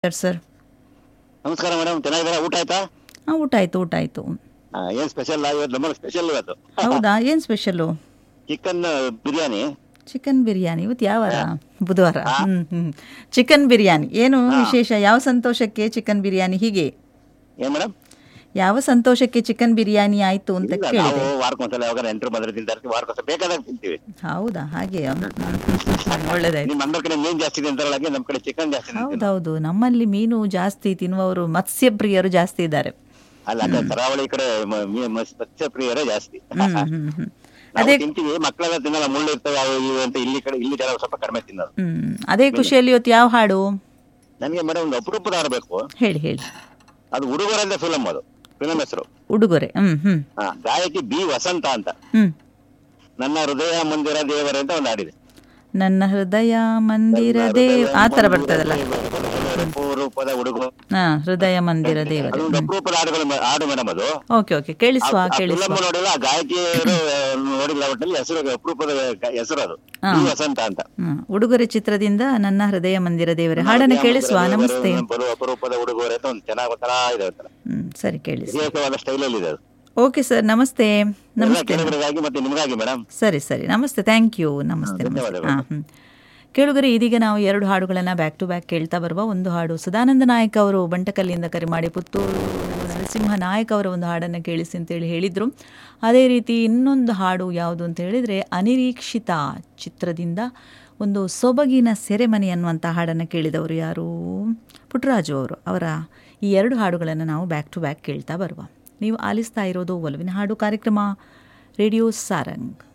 Sir sir ನಮಸ್ಕಾರ madam ಚೆನ್ನಾಗಿದ್ದೀರಾ ಊಟ ಆಯ್ತಾ ಹಾಂ ಊಟ ಆಯಿತು ಊಟ ಆಯಿತು ಆ, ಏನ್ ಸ್ಪೆಷಲ್ ಇವತ್ತು ನಮ್ಮಲ್ಲಿ ಸ್ಪೆಷಲ್ ಇವತ್ತು ಹೌದಾ ಏನು special chicken biryani chicken biryani ಇವತ್ತು ಯಾವ ವಾರ ಬುಧವಾರ ಹ್ಞೂ ಹ್ಞೂ ಚಿಕನ್ ಬಿರಿಯಾನಿ ಏನು ವಿಶೇಷ ಯಾವ ಸಂತೋಷಕ್ಕೆ ಚಿಕನ್ ಬಿರಿಯಾನಿ ಹೀಗೆ ಏನ್ ಮೇಡಮ್ ಯಾವ ಸಂತೋಷಕ್ಕೆ ಚಿಕನ್ ಬಿರಿಯಾನಿ ಆಯಿತು ಅಂತ ಇಲ್ಲ ಕೇಳಿದೆ ನಾವು ವಾರಕ್ಕೊಂದ್ಸಲ ಯಾವಾಗ ನೆಂಟರು ಬಂದ್ರೆ ತಿಂತಾರೆ ವಾರಕ್ಕೊಂದ್ಸಲ ಬೇಕಾದಾಗ ತಿಂತೀವಿ ಹೌದಾ ಹಾಗೆ ಒಳ್ಳೇದಾಯ್ತು ನಿಮ್ಮ ಅಂಗಡಿ ಕಡೆ ಮೀನ್ ಜಾಸ್ತಿ ತಿಂತಾರಲ್ಲ ಹಾಗೆ ನಮ್ಮ ಕಡೆ ಚಿಕನ್ ಜಾಸ್ತಿ ತಿಂತೀವಿ ಹೌದೌದು ನಮ್ಮಲ್ಲಿ ಮೀನು ಜಾಸ್ತಿ ತಿನ್ನುವವರು ಮತ್ಸ್ಯಪ್ರಿಯರು ಜಾಸ್ತಿ ಇದ್ದಾರೆ ಅಲ್ಲ ಅದೇ ಕರಾವಳಿ ಕಡೆ ಮ- ಮೀ- ಮತ್ಸ್ಯ ಮತ್ಸ್ಯ ಪ್ರಿಯರೇ ಜಾಸ್ತಿ ಹ್ಮ್ ಹ್ಮ್ ಹ್ಮ್ ನಾವು ತಿಂತೀವಿ ಮಕ್ಕಳೆಲ್ಲ ತಿನ್ನಲ್ಲ ಮುಳ್ಳು ಇರ್ತವೆ ಅವು ಇವು ಅಂತ ಇಲ್ಲಿ ಕಡೆ ಇಲ್ಲಿ ಜನ ಸ್ವಲ್ಪ ಕಡಿಮೆ ತಿನ್ನೋದು ಹ್ಮ್ ಅದೇ ಖುಷಿಯಲ್ಲಿ ಇವತ್ತು ಯಾವ ಹಾಡು ನನಗೆ ಮೇಡಮ್ ಒಂದು ಅಪರೂಪದ ಆಡಬೇಕು ಹೇಳಿ ಹೇಳಿ ಅದು ಹುಡುಗರಿಂದ ಫಿಲಮ್ ಅದು ಫಿಲಂ ಹೆಸರು ಉಡುಗೊರೆ ಹ್ಮ್ ಹ್ಮ್ ಹಾ ಗಾಯಕಿ ಬಿ ವಸಂತ ಅಂತ ಹ್ಮ್ ನನ್ನ ಹೃದಯ ಮಂದಿರ ದೇವರೇ ಅಂತ ಒಂದು ಹಾಡಿದೆ ನನ್ನ ಹೃದಯ ಮಂದಿರ ದೇವ ಆ ಥರ ಬರ್ತದಲ್ಲ ರೂಪದ ಹುಡುಗ ಹಾ ಹೃದಯ ಮಂದಿರ ದೇವರೇ ಅದೊಂದು ಅಪರೂಪದ ಹಾಡುಗಳು ಮ- ಹಾಡು ಮೇಡಮ್ ಅದು ಓಕೆ ಓಕೆ ಕೇಳಿಸುವ ಕೇಳಿಸುವ ಫಿಲಮ್ ನೋಡಿಲ್ಲ ಆ ಗಾಯಕಿಯರು ನೋಡಿಲ್ಲ ಒಟ್ಟಲ್ಲಿ ಹೆಸರು ಅಪರೂಪದ ಗ- ಹೆಸರು ಅದು ಬಿ ವಸಂತ ಅಂತ ಹ್ಮ್ ಉಡುಗೊರೆ ಚಿತ್ರದಿಂದ ನನ್ನ ಹೃದಯ ಮಂದಿರ ದೇವರೇ ಹಾಡನ್ನು ಕೇಳಿಸುವ ನಮಸ್ತೆ ಬರುವ ಅಪರೂಪದ ಹುಡುಗರು ಅಂತ ಒಂದು ಚೆನ್ನಾಗಿ ಒಂಥರ ಇದೆ ಒಂಥರ ಹ್ಮ್ ಸರಿ ಕೇಳಿಸಿ ವಿಶೇಷವಾದ ಸ್ಟೈಲಲ್ಲಿ ಇದೆ ಅದು ಓಕೆ ಸರ್ ನಮಸ್ತೆ ಎಲ್ಲ ನಮಸ್ತೆ ಕೇಳುಗರಿಗಾಗಿ ಮತ್ತೆ ನಿಮಗಾಗಿ ಮೇಡಮ್ ಸರಿ ಸರಿ ನಮಸ್ತೆ ಥ್ಯಾಂಕ್ ಯು ನಮಸ್ತೆ ನಮಸ್ತೆ ಧನ್ಯವಾದಗಳು. ಹಾಂ ಹ್ಞೂ ಕೇಳುಗರೆ ಇದೀಗ ನಾವು ಎರಡು ಹಾಡುಗಳನ್ನು ಬ್ಯಾಕ್ ಟು ಬ್ಯಾಕ್ ಕೇಳ್ತಾ ಬರುವ ಒಂದು ಹಾಡು ಸದಾನಂದ ನಾಯಕ್ ಅವರು ಬಂಟಕಲ್ಲಿಂದ ಕರೆ ಮಾಡಿ ಪುತ್ತೂರು ನರಸಿಂಹ ನಾಯಕ್ ಅವರ ಒಂದು ಹಾಡನ್ನು ಕೇಳಿಸಿ ಅಂತೇಳಿ ಹೇಳಿದರು ಅದೇ ರೀತಿ ಇನ್ನೊಂದು ಹಾಡು ಯಾವುದು ಅಂತ ಹೇಳಿದರೆ ಅನಿರೀಕ್ಷಿತ ಚಿತ್ರದಿಂದ ಒಂದು ಸೊಬಗಿನ ಸೆರೆಮನೆ ಅನ್ನುವಂಥ ಹಾಡನ್ನು ಕೇಳಿದವರು ಯಾರು ಪುಟ್ಟರಾಜು ಅವರು ಅವರ ಈ ಎರಡು ಹಾಡುಗಳನ್ನು ನಾವು ಬ್ಯಾಕ್ ಟು ಬ್ಯಾಕ್ ಕೇಳ್ತಾ ಬರುವ ನೀವು ಆಲಿಸ್ತಾ ಇರೋದು ಒಲವಿನ ಹಾಡು ಕಾರ್ಯಕ್ರಮ ರೇಡಿಯೋ ಸಾರಂಗ್